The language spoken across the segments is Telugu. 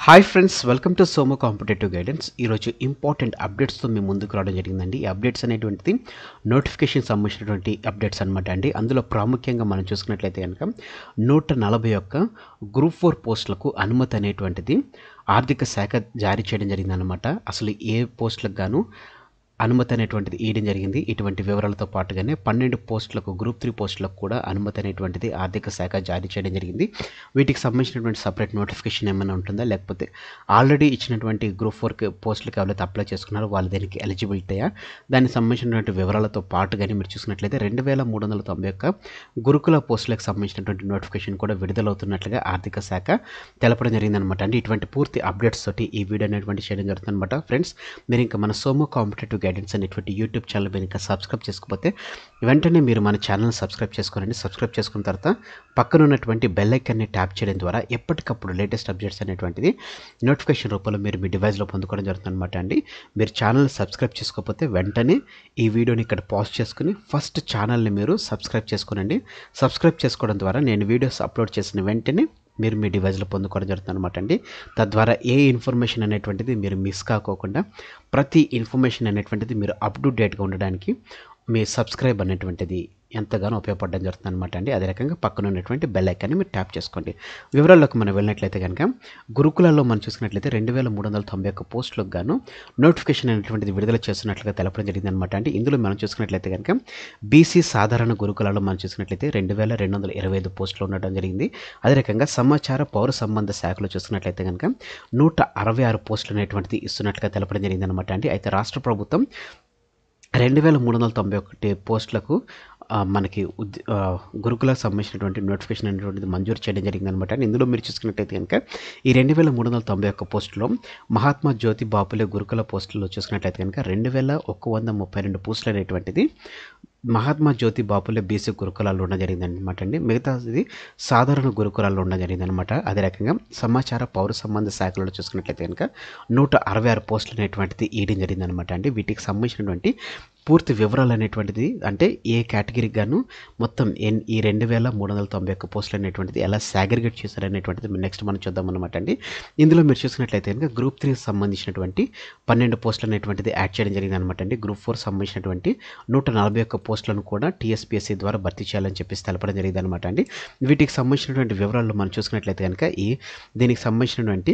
hi friends welcome to Somo competitive guidance ఈరోజు ఇంపార్టెంట్ అప్డేట్స్తో మేము ముందుకు రావడం జరిగిందండి ఈ అప్డేట్స్ అనేటువంటిది నోటిఫికేషన్ సంబంధించినటువంటి అప్డేట్స్ అనమాట అండి అందులో ప్రాముఖ్యంగా మనం చూసుకున్నట్లయితే కనుక నూట నలభై ఒక్క గ్రూప్ ఫోర్ పోస్టులకు అనుమతి అనేటువంటిది ఆర్థిక శాఖ జారీ చేయడం జరిగిందనమాట అసలు ఏ పోస్టులకు గాను అనుమతి అనేటువంటిది ఇవ్వడం జరిగింది ఇటువంటి వివరాలతో పాటుగానే పన్నెండు పోస్టులకు గ్రూప్ త్రీ పోస్టులకు కూడా అనుమతి అనేటువంటిది ఆర్థిక శాఖ జారీ చేయడం జరిగింది వీటికి సంబంధించినటువంటి సపరేట్ నోటిఫికేషన్ ఏమైనా ఉంటుందా లేకపోతే ఆల్రెడీ ఇచ్చినటువంటి గ్రూప్ ఫోర్ పోస్టులకు ఎవరైతే అప్లై చేసుకున్నారో వాళ్ళు దీనికి ఎలిజిబిలిటీయా దానికి సంబంధించినటువంటి వివరాలతో పాటుగానే మీరు చూసినట్లయితే రెండు వేల మూడు వందల తొంభై ఒక్క గురుకుల పోస్టులకు సంబంధించినటువంటి నోటిఫికేషన్ కూడా విడుదలవుతున్నట్లుగా ఆర్థిక శాఖ తెలపడం జరిగిందనమాట అంటే ఇటువంటి పూర్తి అప్డేట్స్ తోటి ఈ వీడియో అనేటువంటి చేయడం జరుగుతుందన్నమాట ఫ్రెండ్స్ మీరు ఇంకా మన సోమో కాంపిటేటివ్ గైడెన్స్ అనేటువంటి యూట్యూబ్ ఛానల్ మీరు ఇంకా సబ్స్క్రైబ్ చేసుకోకపోతే వెంటనే మీరు మన ఛానల్ సబ్స్క్రైబ్ చేసుకోనండి సబ్స్క్రైబ్ చేసుకున్న తర్వాత పక్కన ఉన్నటువంటి బెల్ ఐకాన్ని ట్యాప్ చేయడం ద్వారా ఎప్పటికప్పుడు లేటెస్ట్ అప్డేట్స్ అనేటువంటిది నోటిఫికేషన్ రూపంలో మీరు మీ డివైస్లో పొందుకోవడం జరుగుతుంది అనమాట అండి మీరు ఛానల్ సబ్స్క్రైబ్ చేసుకోకపోతే వెంటనే ఈ వీడియోని ఇక్కడ పాజ్ చేసుకుని ఫస్ట్ ఛానల్ని మీరు సబ్స్క్రైబ్ చేసుకోనండి సబ్స్క్రైబ్ చేసుకోవడం ద్వారా నేను వీడియోస్ అప్లోడ్ చేసిన వెంటనే మీరు మీ డివైస్లో పొందుకోవడం జరుగుతుంది అనమాట అండి తద్వారా ఏ ఇన్ఫర్మేషన్ అనేటువంటిది మీరు మిస్ కాకోకుండా ప్రతి ఇన్ఫర్మేషన్ అనేటువంటిది మీరు అప్ టు డేట్గా ఉండడానికి మీ సబ్స్క్రైబ్ అనేటువంటిది ఎంతగానో ఉపయోగపడడం జరుగుతుంది అనమాట అండి అదే రకంగా పక్కన ఉన్నటువంటి బెల్ ఐకాన్ని మీరు ట్యాప్ చేసుకోండి వివరాల్లోకి మనం వెళ్ళినట్లయితే కనుక గురుకులాల్లో మనం చూసుకున్నట్లయితే రెండు వేల మూడు వందల తొంభై ఒక్క పోస్టులకు గాను నోటిఫికేషన్ అనేటువంటిది విడుదల చేస్తున్నట్లుగా తెలపడం జరిగింది అనమాట అండి ఇందులో మనం చూసుకున్నట్లయితే కనుక బీసీ సాధారణ గురుకులాల్లో మనం చూసుకున్నట్లయితే రెండు వేల రెండు వందల ఇరవై ఐదు పోస్టులు ఉండడం జరిగింది అదే రకంగా సమాచార పౌర సంబంధ శాఖలో చూసుకున్నట్లయితే కనుక నూట అరవై ఆరు పోస్టులు అనేటువంటిది ఇస్తున్నట్లుగా తెలపడం జరిగింది అనమాట అండి అయితే రాష్ట్ర ప్రభుత్వం రెండు వేల మూడు వందల తొంభై ఒకటి పోస్టులకు ఆ, మనకి ఉద్ ఆ, గురుకులకు సంబంధించినటువంటి నోటిఫికేషన్ అనేటువంటిది మంజూరు చేయడం జరిగింది అనమాట ఇందులో మీరు చూసుకున్నట్టయితే కనుక ఈ రెండు వేల మూడు వందల తొంభై ఒక్క పోస్టులో మహాత్మా జ్యోతి బాపులే గురుకుల పోస్టుల్లో చూసుకున్నట్లయితే కనుక రెండు వేల ఒక్క వంద ముప్పై రెండు పోస్టులు అనేటువంటిది మహాత్మా జ్యోతి బాపులే బీసీ గురుకులాల్లో ఉండడం జరిగింది అనమాట అండి మిగతాది సాధారణ గురుకులాల్లో ఉండడం జరిగింది అనమాట అదే రకంగా సమాచార పౌర సంబంధ శాఖలో చూసుకున్నట్లయితే కనుక నూట అరవై ఆరు పోస్టులు అనేటువంటిది ఇయడం జరిగింది అనమాట అండి వీటికి సంబంధించినటువంటి పూర్తి వివరాలు అనేటువంటిది అంటే ఏ కేటగిరీకి గాను మొత్తం ఎన్ ఈ రెండు వేల మూడు వందల తొంభై ఒక్క పోస్టులు అనేటువంటిది ఎలా సాగ్రిగేట్ చేశారు అనేటువంటిది నెక్స్ట్ మనం చూద్దాం అనమాట అండి ఇందులో మీరు చూసుకున్నట్లయితే కనుక గ్రూప్ త్రీకి సంబంధించినటువంటి పన్నెండు పోస్టులు అనేటువంటిది యాడ్ చేయడం జరిగింది అనమాట అండి గ్రూప్ ఫోర్ సంబంధించినటువంటి నూట నలభై ఒక్క పోస్టులను కూడా టీఎస్పీఎస్సీ ద్వారా భర్తీ చేయాలని చెప్పేసి తెలపడం జరిగింది అనమాట అండి వీటికి సంబంధించినటువంటి వివరాలు మనం చూసుకున్నట్లయితే కనుక ఈ దీనికి సంబంధించినటువంటి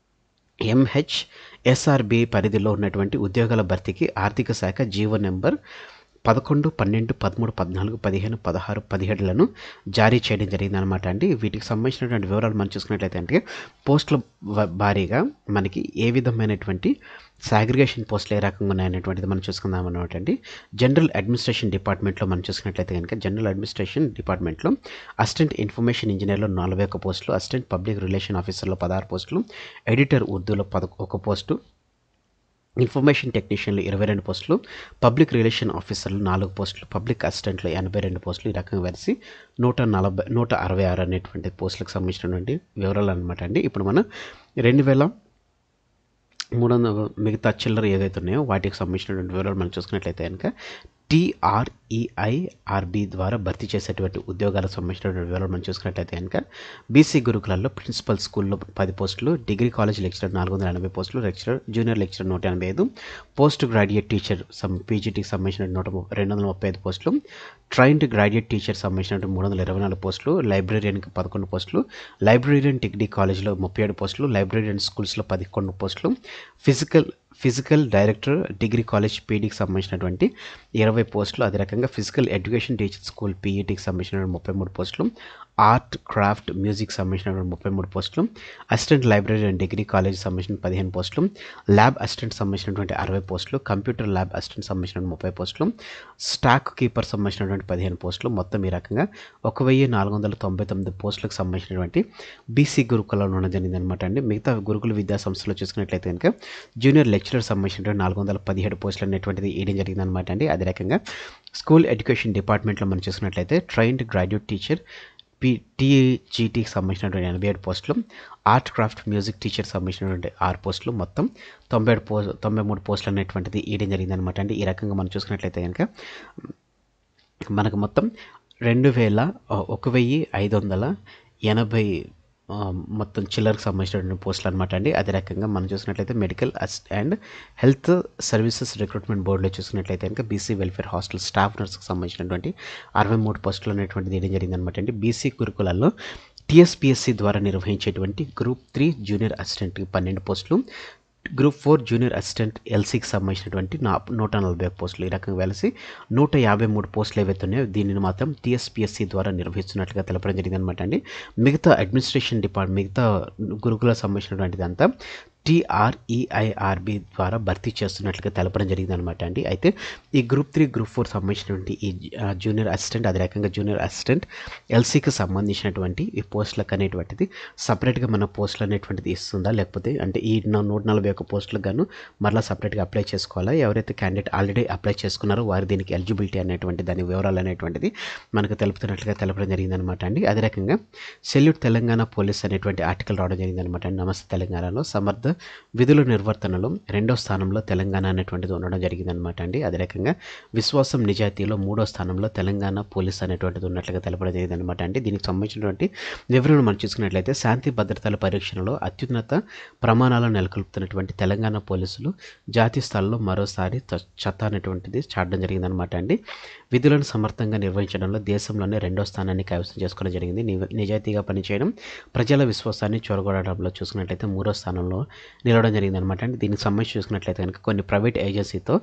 ఎంహెచ్ ఎస్ఆర్బి పరిధిలో ఉన్నటువంటి ఉద్యోగాల భర్తీకి ఆర్థిక శాఖ జీవో నెంబర్ పదకొండు పన్నెండు పదమూడు పద్నాలుగు పదిహేను పదహారు పదిహేడులను జారీ చేయడం జరిగిందనమాట అండి వీటికి సంబంధించినటువంటి వివరాలు మనం చూసుకున్నట్లయితే అంటే పోస్టుల వ- భారీగా మనకి ఏ విధమైనటువంటి సాగ్రిగేషన్ పోస్టులు ఏ రకంగా ఉన్నాయనేటువంటిది మనం చూసుకుందాం అనమాట అండి జనరల్ అడ్మినిస్ట్రేషన్ డిపార్ట్మెంట్లో మనం చూసుకున్నట్లయితే కనుక జనరల్ అడ్మినిస్ట్రేషన్ డిపార్ట్మెంట్లో అసిస్టెంట్ ఇన్ఫర్మేషన్ ఇంజనీర్లో నలభై ఒక్క పోస్టులు అసిస్టెంట్ పబ్లిక్ రిలేషన్ ఆఫీసర్లో పదహారు పోస్టులు ఎడిటర్ ఉర్దూలో పద ఒక పోస్టు ఇన్ఫర్మేషన్ టెక్నీషియన్లు ఇరవై రెండు పోస్టులు పబ్లిక్ రిలేషన్ ఆఫీసర్లు నాలుగు పోస్టులు పబ్లిక్ అసిస్టెంట్లు ఎనభై రెండు పోస్టులు ఈ రకంగా కలిసి నూట నలభై నూట అరవై ఆరు అనేటువంటి పోస్టులకు సంబంధించినటువంటి వివరాలు అనమాట అండి ఇప్పుడు మనం రెండు వేల మూడు వందల మిగతా చిల్లర ఏదైతే ఉన్నాయో వాటికి సంబంధించినటువంటి వివరాలు మనం చూసుకున్నట్లయితే కనుక టీఆర్ఈఐఆర్బి ద్వారా భర్తీ చేసేటువంటి ఉద్యోగాలకు సంబంధించినటువంటి వివరాలు మనం చూసుకున్నట్లయితే కనుక బీసీ గురుకులాల్లో ప్రిన్సిపల్ స్కూల్లో పది పోస్టులు డిగ్రీ కాలేజ్ లెక్చరర్ నాలుగు వందల ఎనభై పోస్టులు లెక్చరర్ జూనియర్ లెక్చరర్ నూట ఎనభై ఐదు పోస్ట్ గ్రాడ్యుయేట్ టీచర్ సమ్ పీజీటీకి సంబంధించిన నూట ము- రెండు వందల ముప్పై ఐదు పోస్టులు ట్రైన్డ్ గ్రాడ్యుయేట్ టీచర్ సంబంధించిన మూడు వందల ఇరవై నాలుగు పోస్టులు లైబ్రరీయన్కి పదకొండు పోస్టులు లైబ్రరీయన్ డిగ్రీ కాలేజ్లో ముప్పై ఏడు పోస్టులు లైబ్రరీయన్ స్కూల్స్లో పదకొండు పోస్టులు physical physical director degree college పీడీకి సంబంధించినటువంటి ఇరవై పోస్టులు అదే రకంగా ఫిజికల్ ఎడ్యుకేషన్ టీచర్ స్కూల్ పీఈటీకి సంబంధించిన ముప్పై మూడు పోస్టులు ఆర్ట్ క్రాఫ్ట్ మ్యూజిక్ సంబంధించిన ముప్పై మూడు పోస్టులు assistant library and degree college సంబంధించిన పదిహేను పోస్టులు ల్యాబ్ అసిస్టెంట్ సంబంధించినటువంటి అరవై పోస్టులు కంప్యూటర్ ల్యాబ్ అసిస్టెంట్ సంబంధించిన ముప్పై పోస్టులు స్టాక్ కీపర్ సంబంధించినటువంటి పదిహేను పోస్టులు మొత్తం ఈ రకంగా ఒక వెయ్యి నాలుగు వందల తొంభై తొమ్మిది పోస్టులకు సంబంధించినటువంటి బీసీ గురుకులలో ఉండడం జరిగింది అనమాట అండి మిగతా గురుకుల విద్యా సంస్థలో చూసుకున్నట్లయితే కనుక జూనియర్ లెక్చరర్ సంబంధించినటువంటి నాలుగు వందల పదిహేడు పోస్టులు అనేటువంటిది ఇవ్వడం జరిగింది అనమాట అండి అదే రకంగా స్కూల్ ఎడ్యుకేషన్ డిపార్ట్మెంట్లో మనం చూసుకున్నట్లయితే ట్రైన్డ్ గ్రాడ్యుయేట్ టీచర్ పి టీజీటీకి సంబంధించినటువంటి ఎనభై ఏడు పోస్టులు ఆర్ట్ క్రాఫ్ట్ మ్యూజిక్ టీచర్ సంబంధించినటువంటి ఆరు పోస్టులు మొత్తం తొంభై ఏడు పో తొంభై మూడు పోస్టులు అనేటువంటిది ఇవ్వడం జరిగింది అనమాట అండి ఈ రకంగా మనం చూసుకున్నట్లయితే కనుక మనకు మొత్తం రెండు వేల ఒక వెయ్యి ఐదు వందల ఎనభై ఆ, మొత్తం చిల్లరకు సంబంధించినటువంటి పోస్టులు అనమాట అండి అదే రకంగా మనం చూసినట్లయితే medical assist and health services recruitment బోర్డులో చూసినట్లయితే కనుక బీసీ వెల్ఫేర్ హాస్టల్ స్టాఫ్ నర్స్కి సంబంధించినటువంటి అరవై మూడు పోస్టులు అనేటువంటిది వేయడం జరిగింది అనమాట అండి బీసీ కురుకులాల్లో టీఎస్పీఎస్సీ ద్వారా నిర్వహించేటువంటి గ్రూప్ త్రీ జూనియర్ అసిస్టెంట్కి పన్నెండు పోస్టులు గ్రూప్ ఫోర్ జూనియర్ అసిస్టెంట్ ఎల్సీకి సంబంధించినటువంటి నా నూట నలభై ఒక పోస్టులు ఈ రకంగా వెలిసి నూట యాభై మూడు పోస్టులు ఏవైతే ఉన్నాయో దీనిని మాత్రం టీఎస్పీఎస్సీ ద్వారా నిర్వహిస్తున్నట్లుగా తెలపడం జరిగింది అనమాట అండి మిగతా అడ్మినిస్ట్రేషన్ డిపార్ట్మెంట్ మిగతా గురుకుల సంబంధించినటువంటిది అంతా టీఆర్ఈఐఆర్బి ద్వారా భర్తీ చేస్తున్నట్లుగా తెలపడం జరిగింది అనమాట అండి అయితే ఈ గ్రూప్ త్రీ గ్రూప్ ఫోర్ సంబంధించినటువంటి ఈ ఆ, జూనియర్ అసిస్టెంట్ అదే రకంగా జూనియర్ అసిస్టెంట్ ఎల్సీకి సంబంధించినటువంటి ఈ పోస్టులకు అనేటువంటిది సపరేట్గా మన పోస్టులు అనేటువంటిది ఇస్తుందా లేకపోతే అంటే ఈ నా- నూట నలభై ఒక్క పోస్టులకు గాను మరలా సపరేట్గా అప్లై చేసుకోవాలా ఎవరైతే క్యాండిడేట్ ఆల్రెడీ అప్లై చేసుకున్నారో వారు దీనికి ఎలిజిబిలిటీ అనేటువంటి దాని వివరాలు అనేటువంటిది మనకు తెలుపుతున్నట్లుగా తెలపడం జరిగిందనమాట అండి అదే రకంగా సెల్యూట్ తెలంగాణ పోలీస్ అనేటువంటి ఆర్టికల్ రావడం జరిగిందనమాట అండి నమస్తే తెలంగాణలో సమర్థ విధుల నిర్వర్తనలో రెండో స్థానంలో తెలంగాణ అనేటువంటిది ఉండడం జరిగిందనమాట అండి అదే రకంగా విశ్వాసం నిజాయితీలో మూడో స్థానంలో తెలంగాణ పోలీస్ అనేటువంటిది ఉన్నట్లుగా తెలపడం జరిగిందనమాట అండి దీనికి సంబంధించినటువంటి వివరణలు మనం చూసుకున్నట్లయితే శాంతి భద్రతల పరీక్షణలో అత్యున్నత ప్రమాణాలను నెలకొల్పుతున్నటువంటి తెలంగాణ పోలీసులు జాతీయ స్థాయిలో మరోసారి త- చత్తా అనేటువంటిది చాటడం జరిగిందనమాట అండి విధులను సమర్థంగా నిర్వహించడంలో దేశంలోనే రెండో స్థానాన్ని కైవసం చేసుకోవడం జరిగింది నివ- నిజాయితీగా పనిచేయడం ప్రజల విశ్వాసాన్ని చొరగొడడంలో చూసుకున్నట్లయితే మూడో స్థానంలో నిలవడం జరిగిందనమాట అండి దీనికి సంబంధించి చూసుకున్నట్లయితే కనుక కొన్ని ప్రైవేట్ ఏజెన్సీతో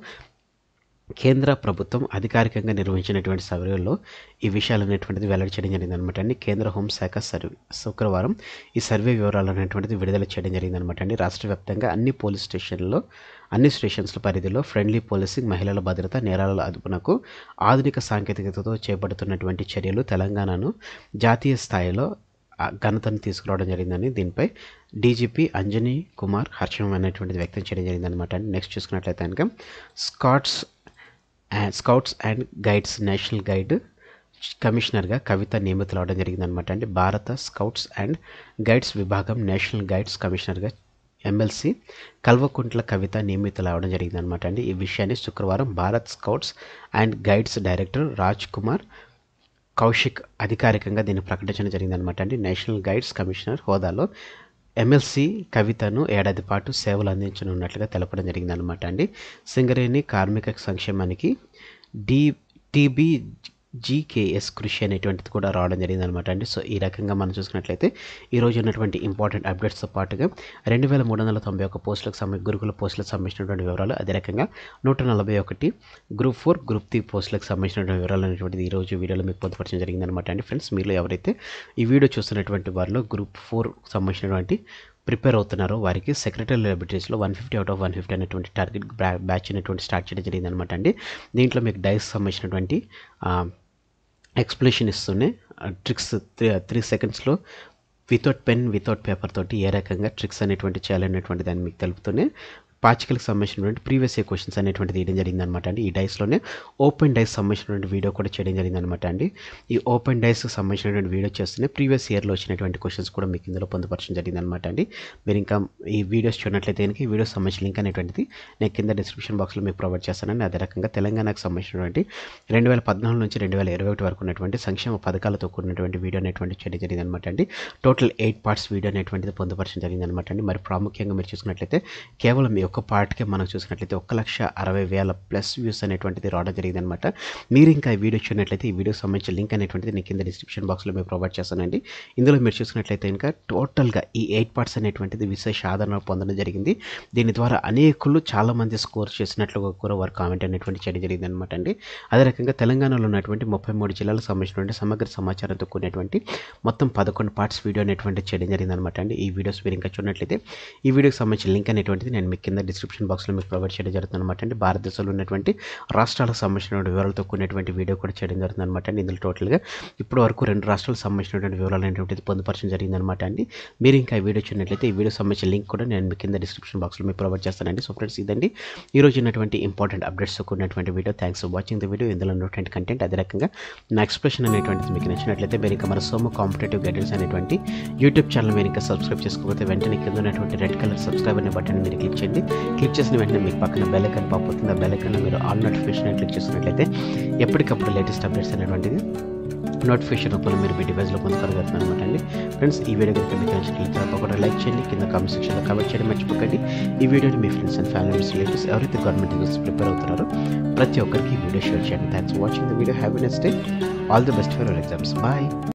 కేంద్ర ప్రభుత్వం అధికారికంగా నిర్వహించినటువంటి సర్వేలో ఈ విషయాలు అనేటువంటిది వెల్లడి చేయడం జరిగింది అనమాట అండి కేంద్ర హోంశాఖ సర్వే శుక్రవారం ఈ సర్వే వివరాలు అనేటువంటిది విడుదల చేయడం జరిగింది అనమాట అండి రాష్ట్ర వ్యాప్తంగా అన్ని పోలీస్ స్టేషన్లలో అన్ని స్టేషన్స్ల పరిధిలో ఫ్రెండ్లీ పోలీసింగ్ మహిళల భద్రత నేరాల అదుపునకు ఆధునిక సాంకేతికతతో చేపడుతున్నటువంటి చర్యలు తెలంగాణను జాతీయ స్థాయిలో ఆ ఘనతను తీసుకురావడం జరిగిందని దీనిపై డీజీపీ అంజనీ కుమార్ హర్షం అనేటువంటిది వ్యక్తం చేయడం జరిగిందనమాట అండి నెక్స్ట్ చూసుకున్నట్లయితే కనుక scouts and scouts and guides national guide కమిషనర్గా కవిత నియమితులు అవడం జరిగిందనమాట అండి భారత స్కౌట్స్ అండ్ గైడ్స్ విభాగం నేషనల్ గైడ్స్ కమిషనర్గా ఎమ్మెల్సీ కల్వకుంట్ల కవిత నియమితులు అవడం జరిగిందనమాట అండి ఈ విషయాన్ని శుక్రవారం Bharat scouts and guides director Raj Kumar Kaushik అధికారికంగా దీన్ని ప్రకటించడం జరిగిందనమాట అండి నేషనల్ గైడ్స్ కమిషనర్ హోదాలో ఎమ్మెల్సీ కవితను ఏడాది పాటు సేవలు అందించనున్నట్లుగా తెలపడం జరిగిందనమాట అండి సింగరేణి కార్మిక సంక్షేమానికి డి టీబీ జీకేఎస్ కృషి అనేటువంటిది కూడా రావడం జరిగింది అనమాట అండి సో ఈ రకంగా మనం చూసుకున్నట్లయితే ఈ రోజు ఉన్నటువంటి ఇంపార్టెంట్ అప్డేట్స్తో పాటుగా రెండు వేల మూడు వందల తొంభై ఒక్క పోస్టులకు సంబంధించి గురుకుల పోస్టులకు సంబంధించినటువంటి వివరాలు అదే రకంగా నూట నలభై ఒకటి గ్రూప్ ఫోర్ గ్రూప్ త్రీ పోస్టులకు సంబంధించినటువంటి వివరాలు అనేటువంటిది ఈ రోజు వీడియోలో మీకు పొందుపరచడం జరిగింది అనమాట అండి ఫ్రెండ్స్ మీలో ఎవరైతే ఈ వీడియో చూస్తున్నటువంటి వారిలో గ్రూప్ ఫోర్ సంబంధించినటువంటి ప్రిపేర్ అవుతున్నారో వారికి సెక్రటరీ లైబ్రరీస్లో one fifty out of one fifty అనేటువంటి టార్గెట్ బ్యాచ్ అనేటువంటి స్టార్ట్ చేయడం జరిగింది అనమాట అండి దీంట్లో మీకు డైస్ సంబంధించినటువంటి ఎక్స్ప్లెనేషన్ ఇస్తూనే ట్రిక్స్ త్రీ త్రీ సెకండ్స్లో వితౌట్ పెన్ వితౌట్ పేపర్ తోటి ఏ రకంగా ట్రిక్స్ అనేటువంటి చేయాలనేటువంటి దాన్ని మీకు తెలుపుతూనే పాచికలకు సంబంధించినటువంటి ప్రీవియస్ ఇయర్ క్వశ్చన్స్ అనేటువంటిది తీయడం జరిగింది అనమాట అండి ఈ డైస్లోనే ఓపెన్ డైస్ సంబంధించినటువంటి వీడియో కూడా చేయడం జరిగింది అనమాట అండి ఈ ఓపెన్ డైస్కి సంబంధించినటువంటి వీడియో చేస్తూనే ప్రీవియస్ ఇయర్లో వచ్చినటువంటి క్వశ్చన్స్ కూడా మీకు ఇందులో పొందుపరచడం జరిగింది అనమాట అండి మీరు ఇంకా ఈ వీడియోస్ చూడనట్లయితే కనుక ఈ వీడియోస్ సంబంధించిన లింక్ అనేటువంటిది నేను కింద డిస్క్రిప్షన్ బాక్స్లో మీకు ప్రొవైడ్ చేస్తానండి అదే రకంగా తెలంగాణకు సంబంధించినటువంటి రెండు వేల పద్నాలుగు నుంచి రెండు వేల ఇరవై ఒకటి వరకు ఉన్నటువంటి సంక్షేమ పథకాలతో కూడినటువంటి వీడియో అనేటువంటి చేయడం జరిగింది అనమాట అండి టోటల్ ఎయిట్ పార్ట్స్ వీడియో అనేటువంటిది పొందుపరచడం జరిగింది అనమాట అండి మరి ప్రాముఖ్యంగా మీరు చూసుకున్నట్లయితే కేవలం ఈ ఒక్క పార్ట్కే మనం చూసినట్లయితే ఒక్క లక్ష అరవై వేల ప్లస్ వ్యూస్ అనేటువంటిది రావడం జరిగింది అనమాట మీరు ఇంకా ఈ వీడియో చూసినట్లయితే ఈ వీడియోకి సంబంధించిన లింక్ అనేటువంటిది నేను కింద డిస్క్రిప్షన్ బాక్స్లో మీకు ప్రొవైడ్ చేస్తానండి ఇందులో మీరు చూసుకున్నట్లయితే ఇంకా టోటల్గా ఈ ఎయిట్ పార్ట్స్ అనేటువంటిది విశేష ఆదరణ పొందడం జరిగింది దీని ద్వారా అనేకులు చాలామంది స్కోర్ చేసినట్లుగా కూడా వారు కామెంట్ అనేటువంటి చేయడం జరిగింది అనమాట అండి అదే రకంగా తెలంగాణలో ఉన్నటువంటి ముప్పై మూడు జిల్లాలకు సంబంధించినటువంటి సమగ్ర సమాచారంతో కూడినటువంటి మొత్తం పదకొండు పార్ట్స్ వీడియో అనేటువంటి చేయడం జరిగింది అనమాట అండి ఈ వీడియోస్ మీరు ఇంకా చూడనట్లయితే ఈ వీడియోకి సంబంధించిన లింక్ అనేటువంటిది నేను మీకు కింద డిస్క్రిప్షన్ బాక్స్లో మీకు ప్రొవైడ్ చేయడం జరుగుతుంది అనమాట అండి భారతదేశంలో ఉన్నటువంటి రాష్ట్రాలకు సంబంధించిన వివరాలతో కూడినటువంటి వీడియో కూడా చేయడం జరుగుతుంది అనమాట అండి ఇందులో టోటల్గా ఇప్పటి వరకు రెండు రాష్ట్రాలకు సంబంధించినటువంటి వివరాలు అనేటువంటిది పొందుపరచడం జరిగింది అనమాట అండి మీరు ఇంకా ఈ వీడియో చూడనట్లయితే ఈ వీడియో సంబంధించిన లింక్ కూడా నేను మీ కింద డిస్క్రిప్షన్ బాక్స్లో మీకు ప్రొవైడ్ చేస్తానండి సో ఫ్రెండ్స్ ఇదండి ఈ రోజు ఉన్నటువంటి ఇంపార్టెంట్ అప్డేట్స్ కూడినటువంటి video thanks for watching the video ఇందులో ఉన్నటువంటి కంటెంట్ అదే రకంగా నా ఎక్స్ప్రెషన్ అనేటువంటిది మీకు నచ్చినట్లయితే మీరు ఇంకా మన సోమ కాంపిటేటివ్ గైడెన్స్ అనేటువంటి యూట్యూబ్ ఛానల్ మీరు ఇంకా సబ్స్క్రైబ్ చేసుకోకపోతే వెంటనే కింద ఉన్నటువంటి రెడ్ కలర్ సబ్స్క్రైబ్ అనే బటన్ మీరు క్లిక్ చేయండి క్లిక్ చేసిన వెంటనే మీకు పక్కన బెల్ ఐకాన్ పాప్ అవుతుంది ఆ బెల్ ఐకాన్ మీరు ఆల్ నోటిఫికేషన్ క్లిక్ చేసినట్లయితే ఎప్పటికప్పుడు లేటెస్ట్ అప్డేట్స్ అనేటువంటిది నోటిఫికేషన్ రూపంలో మీరు మీ డివైస్లో పొందుకోగలుగుతున్నారు అనమాట అండి ఫ్రెండ్స్ ఈ వీడియో కనుక మీకు నచ్చినట్లయితే తప్పకుండా లైక్ చేయండి కింద కామెంట్ సెక్షన్లో కామెంట్ చేయడం మర్చిపోకండి ఈ వీడియోని మీ friends and family members relatives ఎవరైతే గవర్నమెంట్ ఎగ్జామ్స్ ప్రిపేర్ అవుతున్నారో ప్రతి ఒక్కరికి ఈ వీడియో షేర్ చేయండి thanks for watching the video have next day all the best for your exams bye